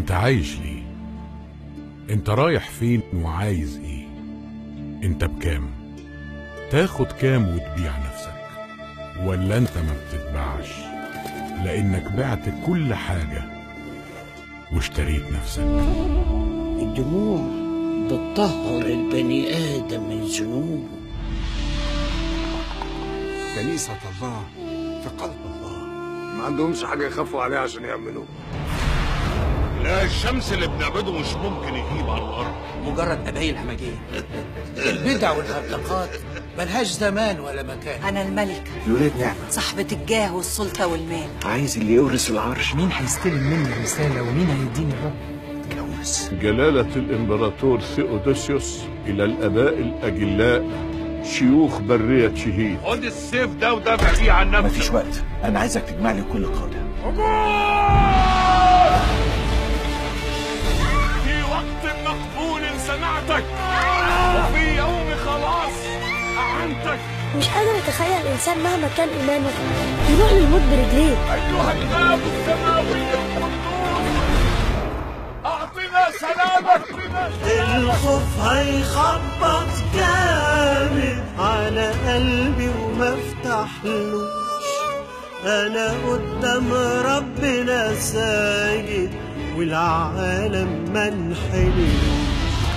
انت عايش ليه انت رايح فين وعايز ايه انت بكام تاخد كام وتبيع نفسك ولا انت ما بتتباعش لانك بعت كل حاجة واشتريت نفسك الدموع بتطهر البني آدم من ذنوبه كنيسة الله في قلب الله ما عندهمش حاجة يخافوا عليها عشان يعملوها لا الشمس اللي بنعبده مش ممكن يغيب على الارض مجرد قبايل همجيه البدع والهرطقات ملهاش زمان ولا مكان أنا الملكة الولاد نعمة صاحبة الجاه والسلطة والمال عايز اللي يورث العرش مين هيستلم مني الرساله ومين هيديني الرب اتجوز جلالة الإمبراطور ثيودوسيوس إلى الآباء الأجلاء شيوخ برية شهيد خد السيف ده ودافع بيه عن نفسك مفيش وقت أنا عايزك تجمع لي كل قادة في وقت مقبول سمعتك وفي يوم خلاص أعنتك مش قادر اتخيل الانسان مهما كان ايمانه يروح للموت برجليه أيها الباب السماوي القدوس أعطنا سلامك الخوف هيخبط جامد على قلبي وما افتحلوش انا قدام ربنا ساجد والعالم ما انحلوش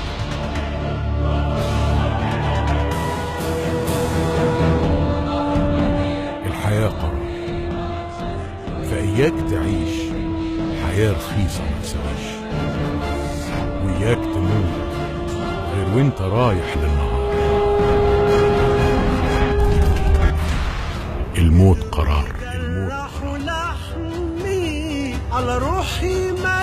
الحياة قرار فإياك تعيش حياة رخيصة ما تسويش وإياك تموت غير وانت رايح للنهار الموت قرار الموت راح لحمي على روحي ما